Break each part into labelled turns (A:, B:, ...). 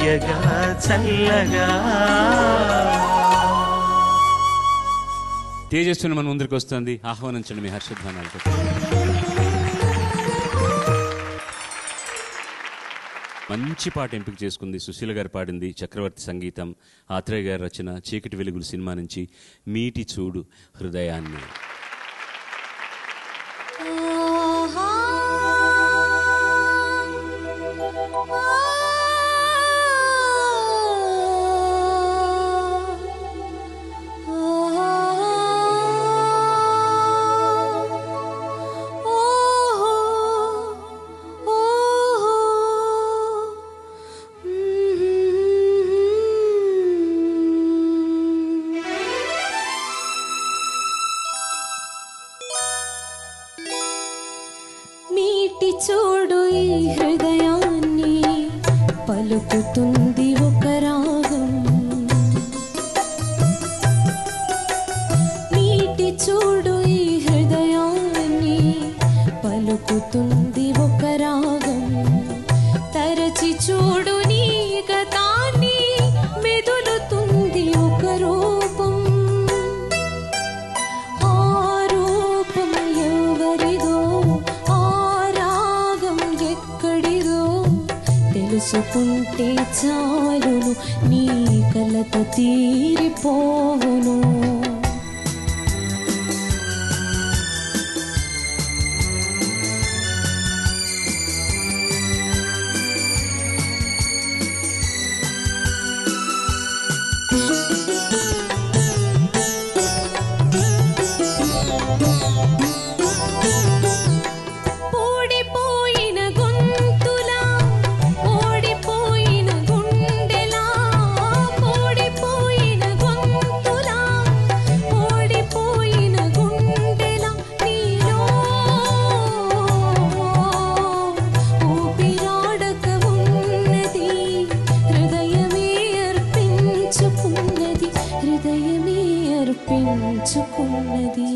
A: తీయగా చల్లగా
B: తేజస్సుని మన ముందరికి వస్తుంది ఆహ్వానించండి మీ హర్షధ్వానాలతో మంచి పాట ఎంపిక చేసుకుంది సుశీల గారు పాడింది చక్రవర్తి సంగీతం ఆత్రేయ గారి రచన చీకటి వెలుగులు సినిమా నుంచి మీటి చూడు హృదయాన్ని
C: మీటి చూడు ఈ హృదయాన్ని పలుకుతుంది ఒక రాగం మీటి చూడు ఈ హృదయాన్ని పలుకుతుంది ఒక రాగం తరచి చూడు నీ గతాన్ని మెదులుతుంది ఒక రూపం ఆ రూపం ఎవరిదో ఆ రాగం ఎక్కడిదో తెలుసుకుంటే చాలును నీ కలత తీరిపోవును ఓడిపోయిన గొంతులా ఓడిపోయిన గుండెలా ఓడిపోయిన గొంతులా ఓడిపోయిన గుండెలా నీలో ఊపిరాడక ఉన్నది హృదయమే అర్పించుకున్నది హృదయమే అర్పించుకున్నది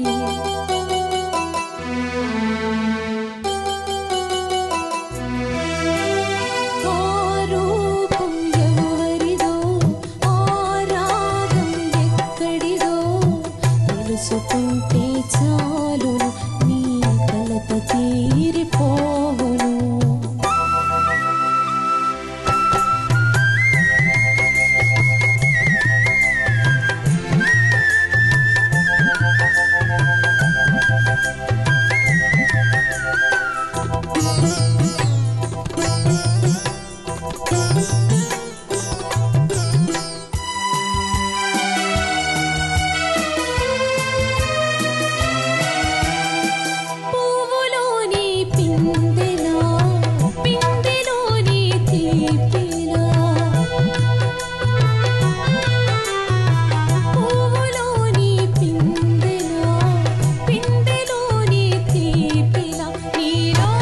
C: ఆ రూపం ఎవరిదో ఆ రాగం ఎక్కడిదో తెలుసుకుంటే చాలు నీ కలత తీరిపోవును పువ్వులోని పిందెలా పిందెలోని తీపిలా పువ్వులోని పిందెలా పిందెలోని తీపిలా నీలో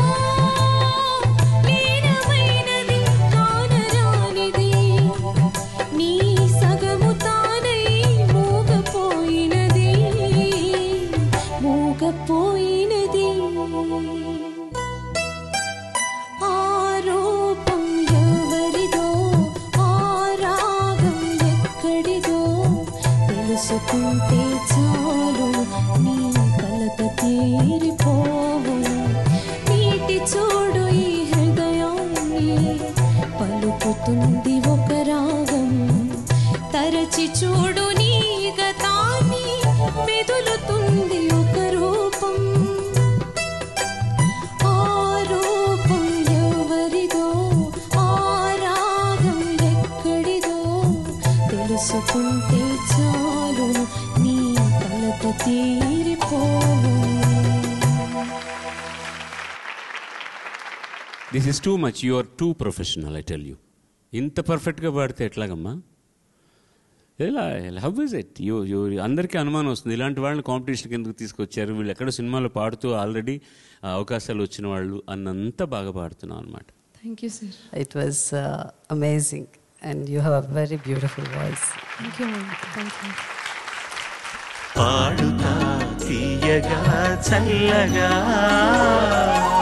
C: లీనమైనది కానరానిది నీ సగము తానై మూగపోయినది మూగపోయినది ఆ రూపం ఎవరిదో ఆ రాగం ఎక్కడిదో తెలుసుకుంటే చాలు నీ కలత తీరిపోవును నీటి చూడు ఈ హృదయాన్ని పలుకుతుంది ఒక రాగం తరచి చూడు నీ గతాన్ని మెదులుతుంది ఒక రూపం ఆ రూపం ఎవరిదో ఆ రాగం ఎక్కడిదో తెలుసుకుంటే చాలు నీ కలత తీరిపోవు
B: this is too much you are too professional I tell you ఇంత పర్ఫెక్ట్గా పాడితే ఎట్లాగమ్మా ఎలా how is it you you అందరికీ అనుమానం వస్తుంది ఇలాంటి వాళ్ళని కాంపిటీషన్కి ఎందుకు తీసుకొచ్చారు వీళ్ళు ఎక్కడ సినిమాలో పాడుతూ ఆల్రెడీ అవకాశాలు వచ్చిన వాళ్ళు అన్నంత బాగా పాడుతున్నాం అనమాట
D: thank you sir
E: It was uh, amazing, and you have a very beautiful voice.
D: Thank you ma'am thank you
A: పాడుతా తీయగా చల్లగా